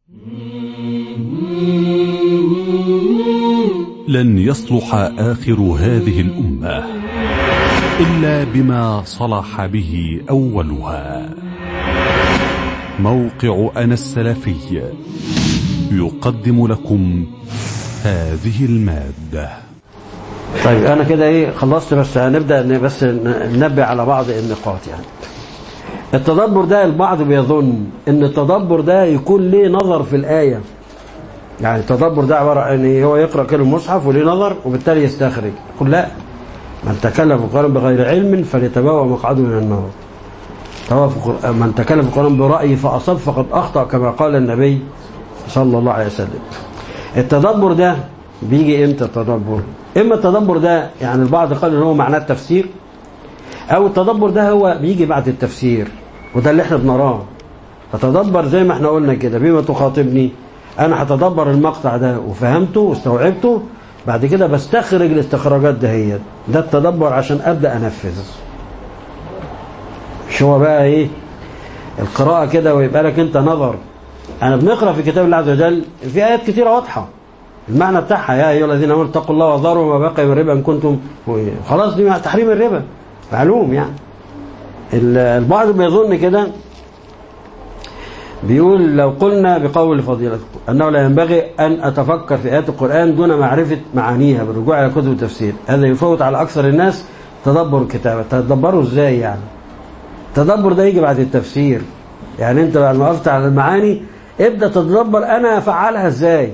لن يصلح آخر هذه الأمة إلا بما صلح به أولها موقع أنا السلفي يقدم لكم هذه المادة طيب انا كده ايه خلصت بس هنبدا ن- بس ن- ننبه على بعض النقاط يعني التدبر ده البعض بيظن ان التدبر ده يكون ليه نظر في الايه يعني التدبر ده عباره عن إيه؟ هو يقرا كده المصحف وليه نظر وبالتالي يستخرج يقول لا من تكلم في القران بغير علم فليتبوأ مقعده من النار سواء في القرآن- من تكلم في القران برايه فاصاب فقد اخطا كما قال النبي صلى الله عليه وسلم التدبر ده بيجي امتى التدبر اما التدبر ده يعني البعض قال ان هو معناه التفسير او التدبر ده هو بيجي بعد التفسير وده اللي احنا بنراه فتدبر زي ما احنا قلنا كده بما تخاطبني انا هتدبر المقطع ده وفهمته واستوعبته بعد كده بستخرج الاستخراجات دهيت ده التدبر عشان ابدا انفذ مش هو بقى ايه القراءة كده ويبقى لك انت نظر انا بنقرا في كتاب الله عز وجل في ايات كثيره واضحه المعنى بتاعها يا ايها الذين امنوا اتقوا الله وذروا ما بقي من الربا ان كنتم مؤمنين خلاص دي مع تحريم الربا معلوم يعني ال- البعض بيظن كده بيقول لو قلنا بقول فضيلتكم انه لا ينبغي ان اتفكر في ايات القران دون معرفه معانيها بالرجوع الى كتب التفسير هذا يفوت على اكثر الناس تدبر الكتابه تدبروا ازاي يعني التدبر ده يجي بعد التفسير يعني انت بعد ما وقفت على المعاني ابدا تتدبر انا افعلها ازاي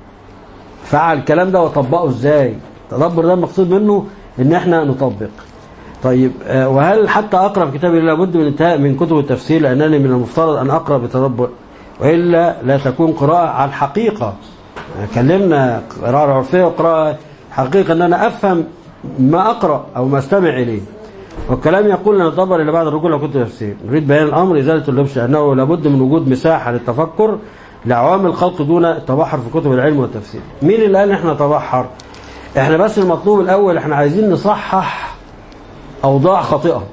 فعل الكلام ده واطبقه ازاي التدبر ده المقصود منه ان احنا نطبق طيب آه، وهل حتى اقرا في كتاب الله لابد من انتهاء من كتب التفسير لانني من المفترض ان اقرا بتدبر والا لا تكون قراءه على الحقيقه كلمنا قراءه عرفيه وقراءه حقيقه ان انا افهم ما اقرا او ما استمع اليه والكلام يقول ان نتدبر الى بعد الرجوع لكتب التفسير نريد بيان الامر ازاله اللبس انه لابد من وجود مساحه للتفكر لعوامل الخلق دون التبحر في كتب العلم والتفسير مين اللي قال احنا نتبحر احنا بس المطلوب الاول احنا عايزين نصحح اوضاع خاطئه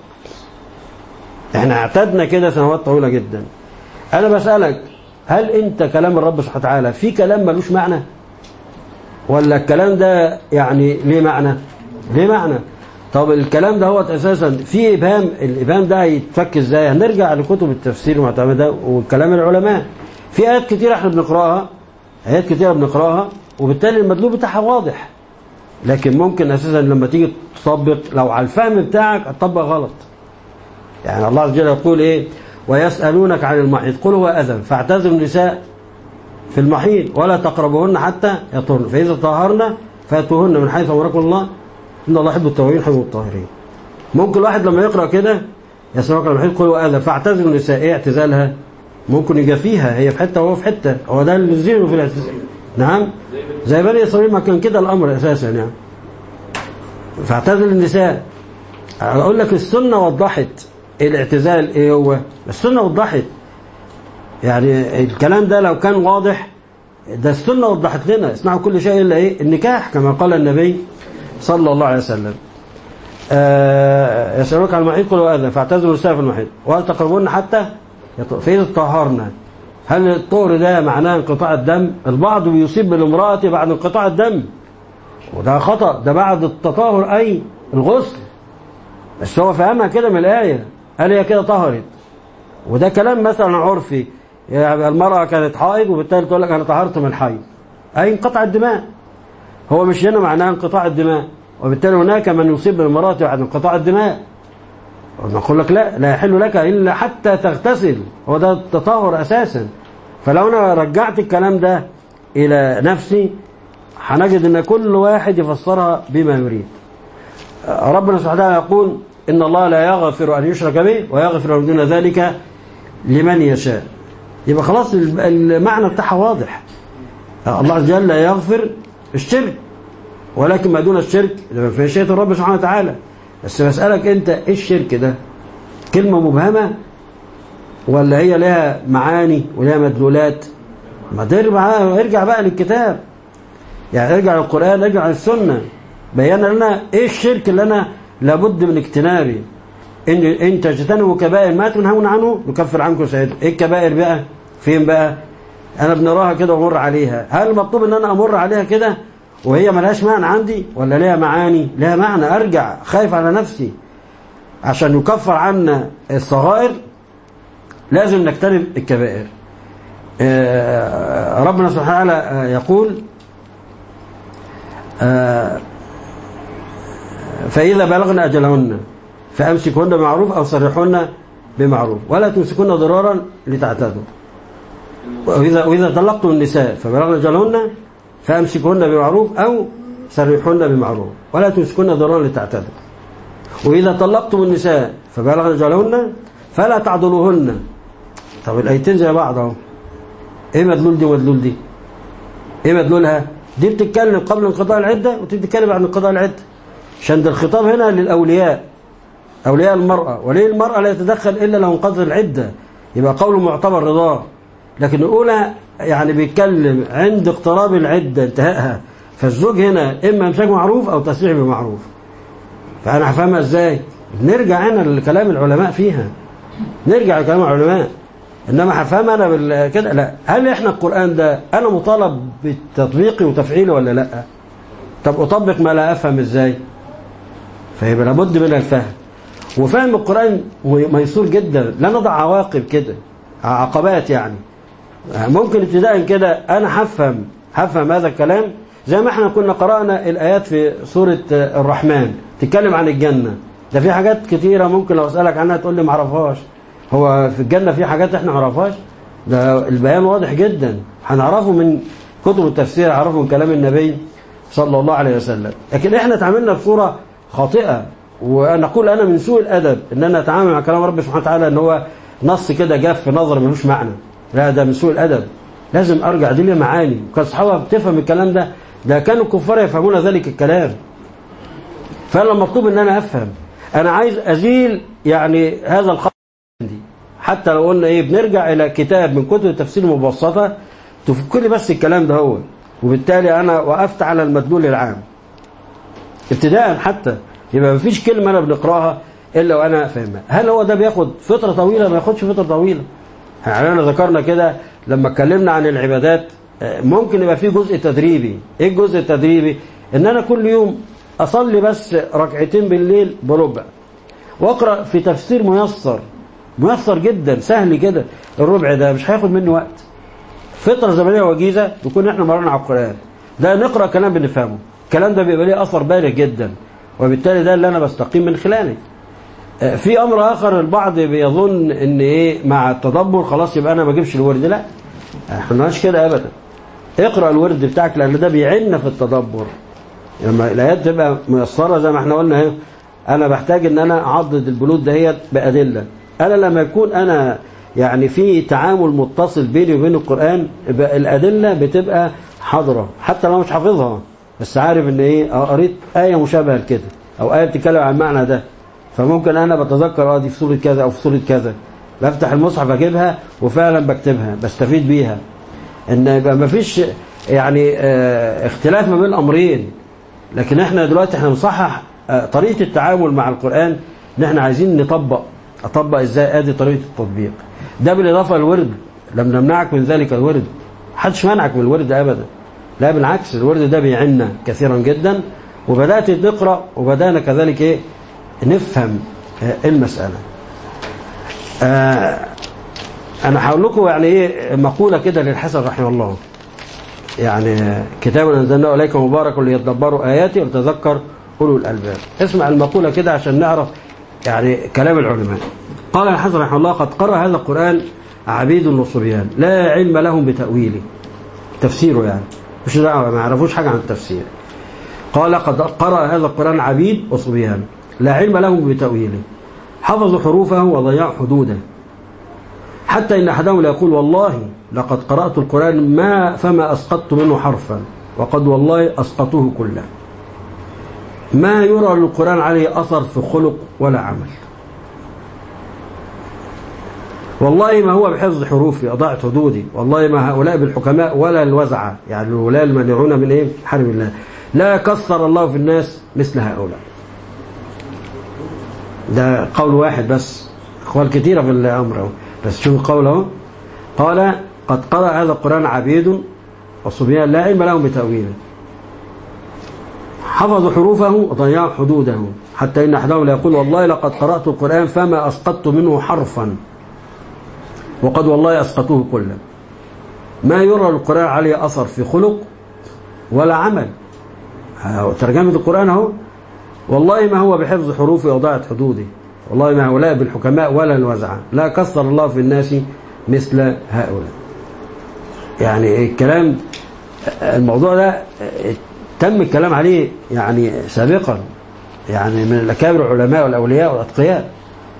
احنا اعتدنا كده سنوات طويله جدا انا بسالك هل انت كلام الرب سبحانه وتعالى في كلام ملوش معنى ولا الكلام ده يعني ليه معنى ليه معنى طب الكلام ده هو اساسا في ابهام الابهام ده هيتفك ازاي هنرجع لكتب التفسير المعتمده وكلام العلماء في ايات كتير احنا بنقراها ايات كتيره بنقراها وبالتالي المدلول بتاعها واضح لكن ممكن اساسا لما تيجي تطبق لو على الفهم بتاعك هتطبق غلط يعني الله عز وجل يقول ايه ويسالونك عن المحيط قل هو اذى فاعتزلوا النساء في المحيط ولا تقربوهن حتى يطهرن فاذا طهرن فاتوهن من حيث امركم الله ان الله يحب التوابين يحب الطاهرين ممكن الواحد لما يقرا كده يسالونك عن المحيط قل هو اذى فاعتزلوا النساء ايه اعتزالها ممكن يجافيها هي في حته وهو في حته هو ده اللي ذهنه في الاعتزال نعم زي بني اسرائيل ما كان كده الامر اساسا يعني فاعتزل النساء اقول لك السنه وضحت الاعتزال ايه هو السنه وضحت يعني الكلام ده لو كان واضح ده السنه وضحت لنا اسمعوا كل شيء الا ايه النكاح كما قال النبي صلى الله عليه وسلم آه يسألونك عن المحيط قل وأذى فاعتزلوا النساء في المحيط ولا تقربون حتى يطهر. فإذا طهرنا هل الطهر ده معناه انقطاع الدم البعض بيصيب بالامرأة بعد انقطاع الدم وده خطأ ده بعد التطهر أي الغسل بس هو فهمها كده من الآية قال هي كده طهرت وده كلام مثلا عرفي يعني المرأة كانت حائض وبالتالي تقول لك أنا طهرت من الحيض أي انقطع الدماء هو مش هنا معناه انقطاع الدماء وبالتالي هناك من يصيب بالمرأة بعد انقطاع الدماء نقول لك لا لا يحل لك إلا حتى تغتسل هو ده التطهر أساسا فلو أنا رجعت الكلام ده إلى نفسي هنجد أن كل واحد يفسرها بما يريد ربنا سبحانه وتعالى يقول إن الله لا يغفر أن يشرك به ويغفر من دون ذلك لمن يشاء يبقى خلاص المعنى بتاعها واضح الله عز وجل لا يغفر الشرك ولكن ما دون الشرك في مشيئة الرب سبحانه وتعالى بس بسألك أنت إيه الشرك ده كلمة مبهمة ولا هي لها معاني ولها مدلولات ما ترجع ارجع بقى للكتاب يعني ارجع للقرآن ارجع للسنة بيان لنا ايه الشرك اللي انا لابد من اجتنابه ان ان تجتنبوا كبائر ما تنهون عنه نكفر عنكم سيئات ايه الكبائر بقى فين بقى أنا بنراها كده وأمر عليها هل مطلوب أن أنا أمر عليها كده وهي ملهاش معنى عندي ولا ليها معاني لها معنى أرجع خايف على نفسي عشان يكفر عنا الصغائر لازم نجتنب الكبائر آه، ربنا سبحانه وتعالى آه، يقول آه، فإذا بلغن أجلهن فأمسكهن بمعروف أو سرحهن بمعروف ولا تمسكن ضرارا لتعتدوا وإذا, وإذا طلقتم النساء فبلغن أجلهن فأمسكهن بمعروف أو سرحهن بمعروف ولا تمسكن ضرارا لتعتدوا وإذا طلقتم النساء فبلغن أجلهن فلا تعضلوهن طب الآيتين زي بعض اهو إيه مدلول دي ومدلول دي إيه مدلولها دي بتتكلم قبل انقضاء العدة ودي بتتكلم عن انقضاء العدة عشان ده الخطاب هنا للأولياء أولياء المرأة وليه المرأة لا يتدخل إلا لو انقضى العدة يبقى قوله معتبر رضاه لكن الأولى يعني بيتكلم عند اقتراب العدة انتهائها فالزوج هنا إما امساك معروف أو تسريح بمعروف فأنا هفهمها إزاي نرجع هنا لكلام العلماء فيها نرجع لكلام العلماء إنما هفهم أنا بال- كده لا هل إحنا القرآن ده أنا مطالب بتطبيقه وتفعيله ولا لا طب أطبق ما لا أفهم إزاي فيبقى لابد من الفهم وفهم القرآن ميسور جدا لا نضع عواقب كده عقبات يعني ممكن ابتداء كده أنا هفهم هفهم هذا الكلام زي ما احنا كنا قرأنا الآيات في سورة الرحمن تتكلم عن الجنة ده في حاجات كتيرة ممكن لو أسألك عنها تقول لي معرفهاش هو في الجنة في حاجات احنا معرفهاش ده البيان واضح جدا هنعرفه من كتب التفسير هنعرفه من كلام النبي صلى الله عليه وسلم لكن احنا تعاملنا بصورة خاطئة ونقول أنا من سوء الأدب إن أنا أتعامل مع كلام ربي سبحانه وتعالى إن هو نص كده جاف في نظر ملوش معنى لا ده من سوء الأدب لازم أرجع دي ليه معاني وكان الصحابة بتفهم الكلام ده ده كانوا الكفار يفهمون ذلك الكلام فأنا مطلوب إن أنا أفهم أنا عايز أزيل يعني هذا الخط عندي حتى لو قلنا إيه بنرجع إلى كتاب من كتب التفسير المبسطة تفك لي بس الكلام ده هو وبالتالي أنا وقفت على المدلول العام ابتداء حتى يبقى مفيش كلمة أنا بنقراها إلا وأنا فاهمها هل هو ده بياخد فترة طويلة ما ياخدش فترة طويلة يعني أنا ذكرنا كده لما اتكلمنا عن العبادات آه، ممكن يبقى فيه جزء تدريبي إيه الجزء التدريبي إن أنا كل يوم أصلي بس ركعتين بالليل بربع وأقرأ في تفسير ميسر ميسر جدا سهل كده الربع ده مش هياخد مني وقت فترة زمنية وجيزة نكون احنا مرنا على القرآن ده نقرأ كلام بنفهمه الكلام ده بيبقى ليه أثر بالغ جدا وبالتالي ده اللي أنا بستقيم من خلاله آه، في أمر آخر البعض بيظن إن إيه مع التدبر خلاص يبقى أنا ما اجيبش الورد لا احنا مش كده أبدا اقرأ الورد بتاعك لأن ده بيعنا في التدبر لما الآيات تبقى ميسرة زي ما احنا قلنا اهي أنا بحتاج إن أنا أعضد البنود دهيت بأدلة أنا لما يكون أنا يعني في تعامل متصل بيني وبين القرآن يبقى الأدلة بتبقى حاضرة حتى لو مش حافظها بس عارف إن إيه آه، قريت آية مشابهة لكده أو آية بتتكلم عن المعنى ده فممكن أنا بتذكر اه دي في سورة كذا أو في سورة كذا بفتح المصحف أجيبها وفعلا بكتبها بستفيد بيها إن يبقى مفيش يعني آه، اختلاف ما بين الأمرين لكن احنا دلوقتي احنا بنصحح آه، طريقة التعامل مع القرآن ان احنا عايزين نطبق اطبق ازاي ادي طريقة التطبيق ده بالاضافة للورد لم نمنعك من ذلك الورد محدش منعك من الورد ابدا لا بالعكس الورد ده بيعنا كثيرا جدا وبدأت نقرأ وبدأنا كذلك ايه نفهم آه، المسألة آه، انا هقول لكم يعني ايه مقولة كده للحسن رحمه الله يعني كتاب أنزلناه إليك مبارك ليتدبروا آياته ولتذكر أولو الألباب اسمع المقولة كده عشان نعرف يعني كلام العلماء قال الحسن رحمه الله قد قرأ هذا القرآن عبيد وصبيان لا علم لهم بتأويله تفسيره يعني مش دعوة ما يعرفوش حاجة عن التفسير قال قد قرأ هذا القرآن عبيد وصبيان لا علم لهم بتأويله حفظوا حروفه وضيعوا حدوده حتى إن أحدهم يقول والله لقد قرأت القرآن ما فما أسقطت منه حرفا وقد والله أسقطوه كله ما يرى للقرآن عليه أثر في خلق ولا عمل والله ما هو بحفظ حروفي أضاعت حدودي والله ما هؤلاء بالحكماء ولا الوزعة يعني الولاء المانعون من إيه حرم الله لا كثر الله في الناس مثل هؤلاء ده قول واحد بس أقوال كثيرة في الأمر أهو. بس شوف القول اهو قال قد قرأ هذا القرآن عبيد وصبيان لا علم لهم بتأويله حفظوا حروفه وضيعوا حدوده حتى إن أحدهم لا يقول والله لقد قرأت القرآن فما أسقطت منه حرفا وقد والله أسقطوه كله ما يرى القرآن عليه أثر في خلق ولا عمل ترجمة القرآن اهو والله ما هو بحفظ حروفه وضاعت حدوده والله ما هؤلاء بالحكماء ولا الوزعة لا كثر الله في الناس مثل هؤلاء يعني الكلام الموضوع ده تم الكلام عليه يعني سابقا يعني من الأكابر العلماء والأولياء والأتقياء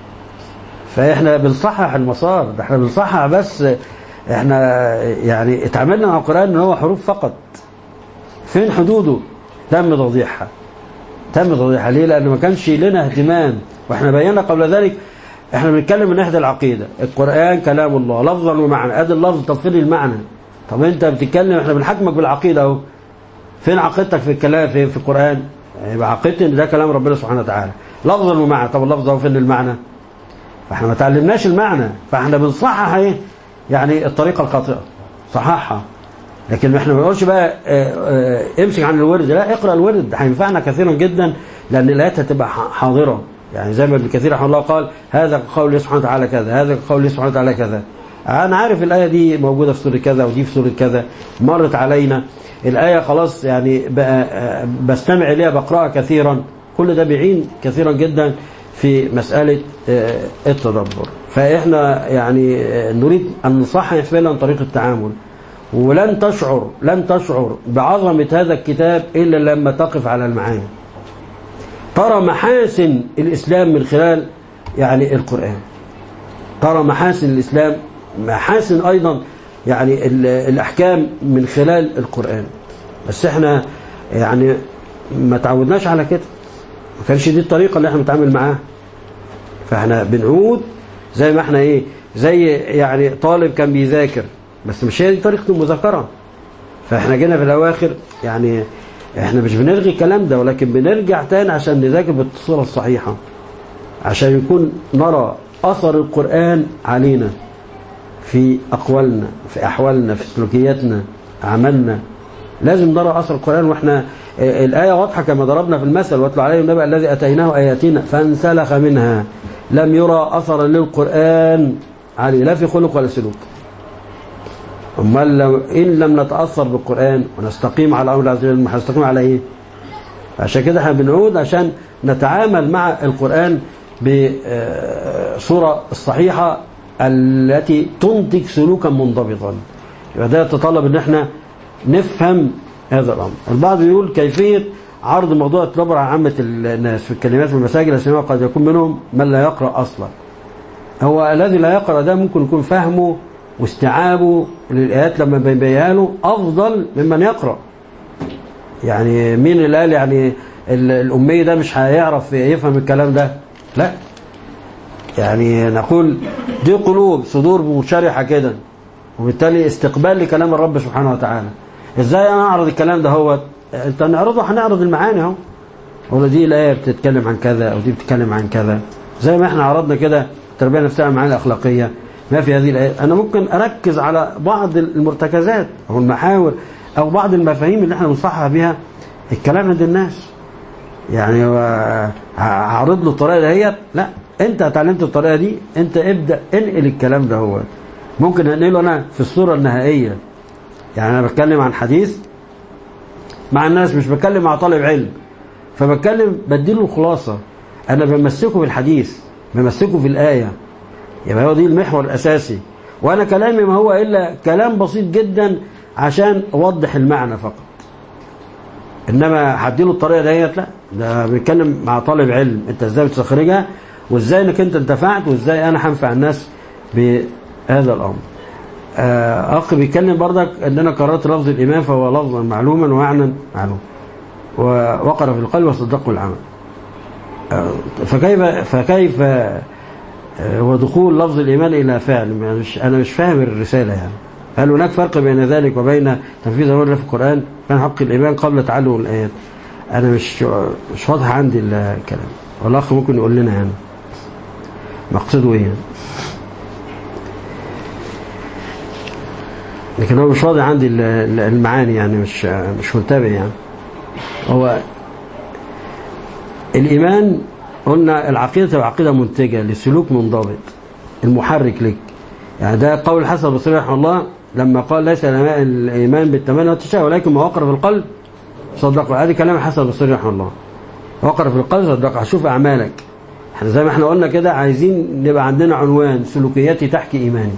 فإحنا بنصحح المسار ده احنا بنصحح بس احنا يعني اتعاملنا مع القرآن ان هو حروف فقط فين حدوده تم تضييعها تم تضييعها ليه لأن ما كانش لنا اهتمام واحنا بينا قبل ذلك احنا بنتكلم من ناحيه العقيده القران كلام الله لفظا ومعنى ادي اللفظ طب فين المعنى طب انت بتتكلم احنا بنحكمك بالعقيده اهو فين عقيدتك في الكلام في, في القران يبقى عقيدتي ان ده كلام ربنا سبحانه وتعالى لفظا ومعنى طب اللفظ اهو فين المعنى فاحنا ما تعلمناش المعنى فاحنا بنصحح ايه يعني الطريقه الخاطئه صححها لكن احنا ما بنقولش بقى اه اه امسك عن الورد لا اقرا الورد هينفعنا كثيرا جدا لان الايات هتبقى حاضره يعني زي ما ابن كثير رحمه الله قال هذا قول الله سبحانه وتعالى كذا هذا قول الله سبحانه وتعالى كذا انا عارف الايه دي موجوده في سوره كذا ودي في سوره كذا مرت علينا الايه خلاص يعني بقى بستمع اليها بقراها كثيرا كل ده بيعين كثيرا جدا في مساله التدبر فاحنا يعني نريد ان نصحح فعلا طريقه التعامل ولن تشعر لن تشعر بعظمه هذا الكتاب الا لما تقف على المعاني ترى محاسن الإسلام من خلال يعني القرآن ترى محاسن الإسلام محاسن أيضا يعني الأحكام من خلال القرآن بس احنا يعني ما تعودناش على كده ما كانش دي الطريقة اللي احنا بنتعامل معاها فاحنا بنعود زي ما احنا ايه زي يعني طالب كان بيذاكر بس مش هي دي طريقة المذاكرة فاحنا جينا في الأواخر يعني احنا مش بنلغي الكلام ده ولكن بنرجع تاني عشان نذاكر بالصورة الصحيحة عشان يكون نرى أثر القرآن علينا في أقوالنا في أحوالنا في سلوكياتنا عملنا لازم نرى أثر القرآن وإحنا الآية واضحة كما ضربنا في المثل واتلو عليهم النبأ الذي أتيناه آياتنا فانسلخ منها لم يرى أثرا للقرآن عليه لا في خلق ولا سلوك امال لو ان لم نتاثر بالقران ونستقيم على امر عز وجل هنستقيم على ايه عشان كده احنا بنعود عشان نتعامل مع القران بصوره الصحيحه التي تنتج سلوكا منضبطا يبقى ده يتطلب ان احنا نفهم هذا الامر البعض يقول كيفيه عرض موضوع التدبر على عامه الناس في الكلمات في المساجد الاسلاميه قد يكون منهم من لا يقرا اصلا هو الذي لا يقرا ده ممكن يكون فهمه واستيعابه للآيات لما بيبينها له أفضل ممن يقرأ يعني مين اللي قال يعني الأمي ده مش هيعرف يفهم الكلام ده لا يعني نقول دي قلوب صدور منشرحة كده وبالتالي استقبال لكلام الرب سبحانه وتعالى ازاي انا اعرض الكلام ده هو انت نعرضه هنعرض المعاني اهو ولا دي الايه بتتكلم عن كذا او دي بتتكلم عن كذا زي ما احنا عرضنا كده التربيه نفسها المعاني الاخلاقيه ما في هذه الآيات أنا ممكن أركز على بعض المرتكزات أو المحاور أو بعض المفاهيم اللي احنا بنصحح بها الكلام عند الناس يعني هعرض له الطريقة دهيت لا أنت اتعلمت الطريقة دي أنت ابدأ انقل الكلام ده هو ممكن أنقله أنا في الصورة النهائية يعني أنا بتكلم عن حديث مع الناس مش بتكلم مع طالب علم فبتكلم بديله الخلاصة أنا بمسكه بالحديث بمسكه في الآية يبقى هو دي المحور الأساسي وأنا كلامي ما هو إلا كلام بسيط جدا عشان أوضح المعنى فقط إنما هديله الطريقة ديت لا ده بيتكلم مع طالب علم أنت إزاي بتستخرجها وإزاي إنك أنت انتفعت وإزاي أنا هنفع الناس بهذا الأمر أخ بيتكلم بردك إن أنا قررت لفظ الإمام فهو لفظا معلوما ومعنى معلوم ووقر في القلب وصدقه العمل فكيف فكيف ودخول لفظ الإيمان إلى فعل مش أنا مش فاهم الرسالة يعني هل هناك فرق بين ذلك وبين تنفيذ الأمر في القرآن كان حق الإيمان قبل تعلم الآيات أنا مش مش واضح عندي الكلام والأخ ممكن يقول لنا يعني مقصده إيه لكن هو مش واضح عندي ال- ال- المعاني يعني مش مش منتبه يعني هو الإيمان قلنا العقيدة تبقى عقيدة منتجة لسلوك منضبط المحرك لك يعني ده قول الحسن البصري رحمه الله لما قال ليس الإيمان بالتمني والتشاء ولكن ما وقر في القلب صدقه هذه كلام الحسن البصري رحمه الله وقر في القلب صدقه شوف أعمالك احنا زي ما احنا قلنا كده عايزين نبقى عندنا عنوان سلوكياتي تحكي إيماني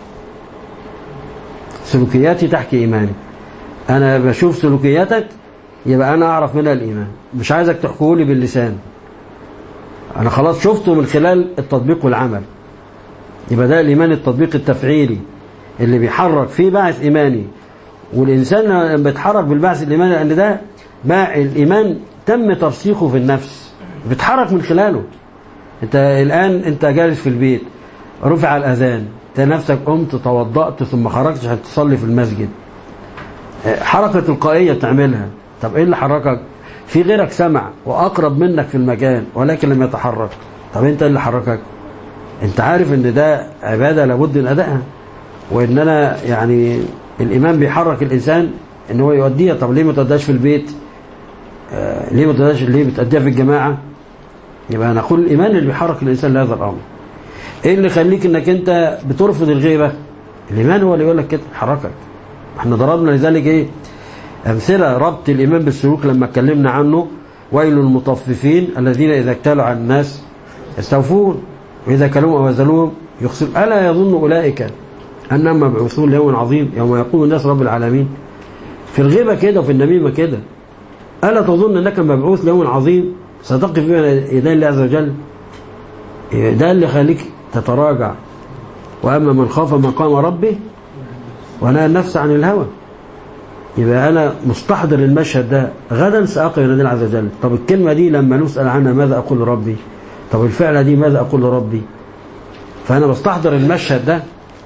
سلوكياتي تحكي إيماني أنا بشوف سلوكياتك يبقى أنا أعرف منها الإيمان مش عايزك تحكيه لي باللسان أنا خلاص شفته من خلال التطبيق والعمل يبقى ده الإيمان التطبيق التفعيلي اللي بيحرك فيه بعث إيماني والإنسان لما بيتحرك بالبعث الإيماني لأن ده باع الإيمان تم ترسيخه في النفس بيتحرك من خلاله أنت الآن أنت جالس في البيت رفع الأذان أنت نفسك قمت توضأت ثم خرجت عشان تصلي في المسجد حركة تلقائية بتعملها طب إيه اللي حركك في غيرك سمع وأقرب منك في المكان ولكن لم يتحرك طب أنت إيه اللي حركك أنت عارف أن ده عبادة لابد من أدائها وإن أنا يعني الإيمان بيحرك الإنسان إن هو يوديها طب ليه ما توديهاش في البيت آه ليه ما توديهاش ليه بتأديها في الجماعة يبقى نقول الإيمان اللي بيحرك الإنسان لهذا الأمر إيه اللي يخليك إنك أنت بترفض الغيبة الإيمان هو اللي يقول لك كده حركك احنا ضربنا لذلك إيه أمثلة ربط الإيمان بالسلوك لما اتكلمنا عنه ويل المطففين الذين إذا اكتالوا على الناس يستوفون وإذا كلوا أو وزنوهم يخسر ألا يظن أولئك أنهم مبعوثون ليوم عظيم يوم يقوم الناس رب العالمين في الغيبة كده وفي النميمة كده ألا تظن أنك مبعوث ليوم عظيم ستقف بين يدي الله عز وجل ده اللي يخليك تتراجع وأما من خاف مقام ربه ونهى النفس عن الهوى يبقى أنا مستحضر المشهد ده غدا سأقف إلى الله عز وجل طب الكلمة دي لما نسأل عنها ماذا أقول ربي طب الفعلة دي ماذا أقول ربي فأنا بستحضر المشهد ده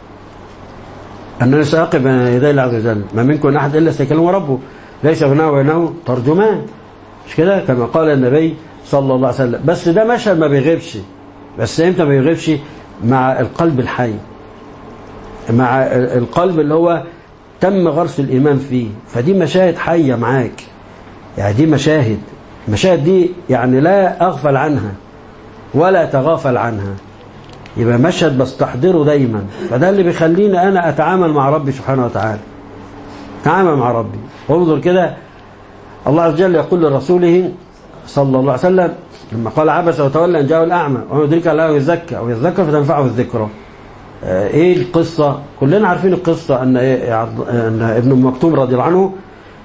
أنني سأقف بين يدي الله عز وجل ما منكم أحد إلا سيكلمه ربه ليس بينه وبينه ترجمان مش كده كما قال النبي صلى الله عليه وسلم بس ده مشهد ما بيغيبش بس امتى ما بيغيبش مع القلب الحي مع القلب اللي هو تم غرس الإيمان فيه فدي مشاهد حية معاك يعني دي مشاهد المشاهد دي يعني لا أغفل عنها ولا تغافل عنها يبقى مشهد بستحضره دايما فده اللي بيخليني أنا أتعامل مع ربي سبحانه وتعالى أتعامل مع ربي وانظر كده الله عز وجل يقول لرسوله صلى الله عليه وسلم لما قال عبس وتولى أن جاءه الأعمى وما يدرك لا يزكى أو يذكر فتنفعه الذكرى ايه القصة كلنا عارفين القصة ان, إيه أن ابن مكتوم رضي الله عنه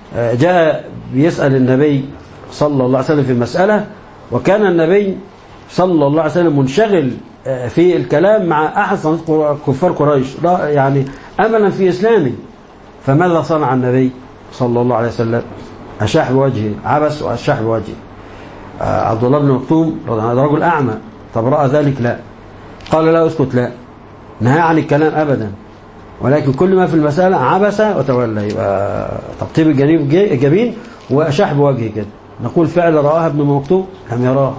جاء بيسأل النبي صلى الله عليه وسلم في المسألة وكان النبي صلى الله عليه وسلم منشغل في الكلام مع أحد صناديق كفار قريش يعني أملا في إسلامه فماذا صنع النبي صلى الله عليه وسلم أشاح بوجهه عبس وأشاح بوجهه عبد الله بن مكتوم رجل أعمى طب رأى ذلك لا قال لا اسكت لا نهى عن الكلام أبدا ولكن كل ما في المسألة عبس وتولى يبقى تقطيب الجنيب جبين وأشاح بوجهه كده نقول فعل رآها ابن مكتوم لم يراها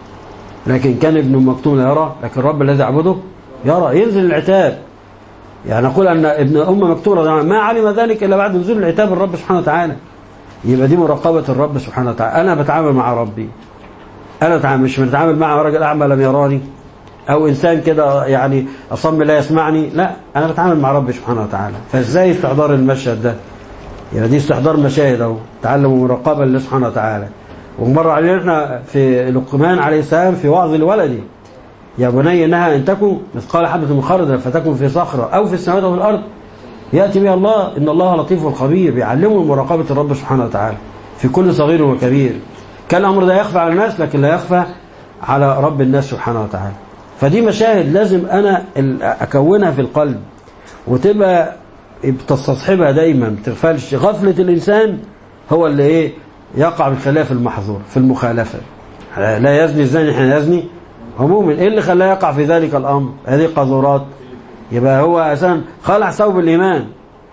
لكن كان ابن مكتوم لا يراه لكن الرب الذي عبده يرى ينزل العتاب يعني نقول أن ابن أم مكتوم ما علم ذلك إلا بعد نزول العتاب الرب سبحانه وتعالى يبقى دي مراقبة الرب سبحانه وتعالى أنا بتعامل مع ربي أنا بتعامل مش بتعامل مع راجل أعمى لم يراني أو إنسان كده يعني أصم لا يسمعني لا أنا بتعامل مع ربي سبحانه وتعالى فإزاي استحضار المشهد ده يعني دي استحضار مشاهد أهو تعلم مراقبة لله سبحانه وتعالى ومر علينا احنا في لقمان عليه السلام في وعظ لولده يا بني إنها إن تكن مثقال حبة من خردل فتكن في صخرة أو في السماوات أو في الأرض يأتي بها الله إن الله لطيف خبير بيعلمه مراقبة الرب سبحانه وتعالى في كل صغير وكبير كان الأمر ده يخفى على الناس لكن لا يخفى على رب الناس سبحانه وتعالى فدي مشاهد لازم أنا أكونها في القلب وتبقى بتستصحبها دايما ما بتغفلش غفلة الإنسان هو اللي إيه يقع بالخلاف المحظور في المخالفة لا يزني الزاني حين يزني عموما إيه اللي خلاه يقع في ذلك الأمر هذه قذورات يبقى هو أساسا خلع ثوب الإيمان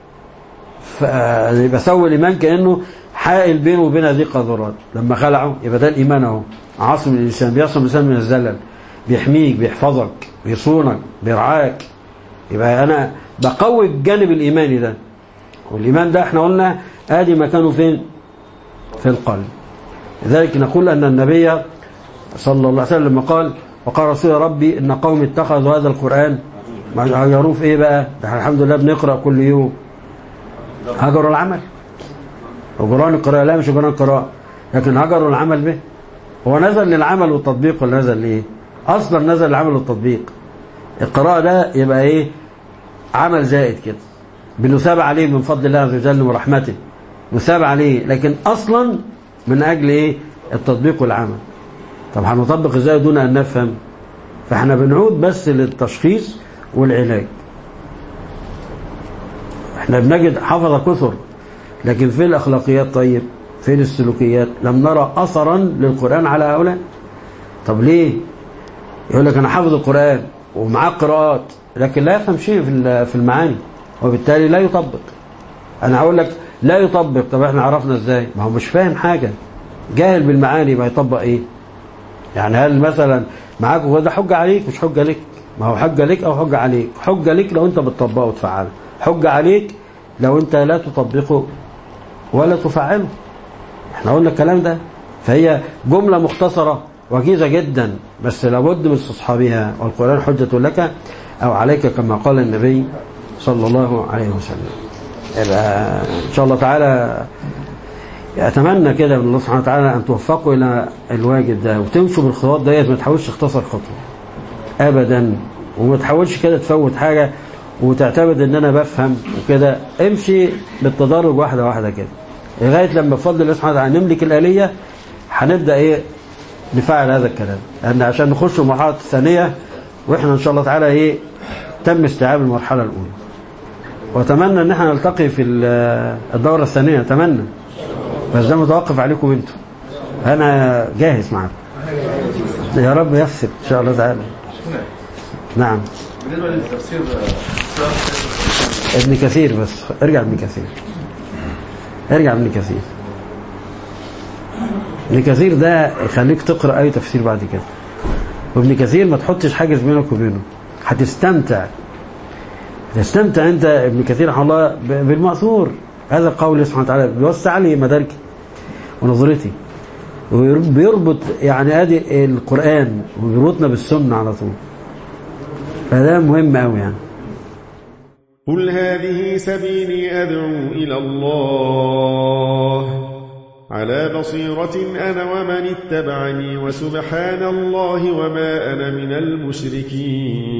يبقى ثوب الإيمان كأنه حائل بينه وبين هذه القذورات لما خلعه يبقى ده الإيمان أهو عاصم الإنسان بيعصم الإنسان من الزلل بيحميك بيحفظك بيصونك بيرعاك يبقى أنا بقوي الجانب الإيماني ده والإيمان ده احنا قلنا آدي مكانه فين في القلب لذلك نقول أن النبي صلى الله عليه وسلم لما قال وقال رسول ربي إن قوم اتخذوا هذا القرآن هجروه في إيه بقى ده الحمد لله بنقرأ كل يوم هجروا العمل وجران القراءة لا مش جران القراءة لكن هجروا العمل به هو نزل للعمل والتطبيق ولا نزل لإيه أصلا نزل للعمل والتطبيق القراءة ده يبقى إيه عمل زائد كده بنثاب عليه من فضل الله عز وجل ورحمته نثاب عليه لكن أصلا من أجل إيه التطبيق والعمل طب هنطبق إزاي دون أن نفهم فاحنا بنعود بس للتشخيص والعلاج احنا بنجد حفظ كثر لكن فين الأخلاقيات طيب فين السلوكيات لم نرى أثرا للقرآن على هؤلاء طب ليه يقول لك أنا حافظ القرآن ومعاه قراءات لكن لا يفهم شيء في في المعاني وبالتالي لا يطبق أنا هقول لك لا يطبق طب احنا عرفنا ازاي ما هو مش فاهم حاجة جاهل بالمعاني ما يطبق ايه يعني هل مثلا معاك ده حجة عليك مش حجة لك ما هو حجة لك او حجة عليك حجة لك لو انت بتطبقه وتفعله حجة عليك لو انت لا تطبقه ولا تفعله احنا قلنا الكلام ده فهي جملة مختصرة وجيزة جدا بس لابد من استصحابها والقرآن حجة لك أو عليك كما قال النبي صلى الله عليه وسلم يبقى إن شاء الله تعالى أتمنى كده من الله سبحانه وتعالى أن توفقوا إلى الواجب ده وتمشوا بالخطوات ديت ما تحاولش تختصر خطوة أبدا وما تحاولش كده تفوت حاجة وتعتمد ان انا بفهم وكده امشي بالتدرج واحده واحده كده لغايه لما بفضل الله سبحانه وتعالى نملك الاليه هنبدا ايه نفعل هذا الكلام لان عشان نخش المرحله الثانيه واحنا ان شاء الله تعالى ايه تم استيعاب المرحله الاولى واتمنى ان احنا نلتقي في الدوره الثانيه اتمنى بس ده متوقف عليكم انتم انا جاهز معاكم يا رب ييسر ان شاء الله تعالى نعم بالنسبه للتفسير ابن كثير بس ارجع ابن كثير ارجع ابن كثير ابن كثير ده يخليك تقرا اي تفسير بعد كده وابن كثير ما تحطش حاجز بينك وبينه هتستمتع تستمتع انت ابن كثير رحمه الله بالمأثور هذا قول سبحانه وتعالى بيوسع لي مداركي ونظرتي وبيربط يعني ادي القرآن وبيربطنا بالسنة على طول فده مهم قوي يعني قل هذه سبيلي أدعو إلى الله على بصيرة أنا ومن اتبعني وسبحان الله وما أنا من المشركين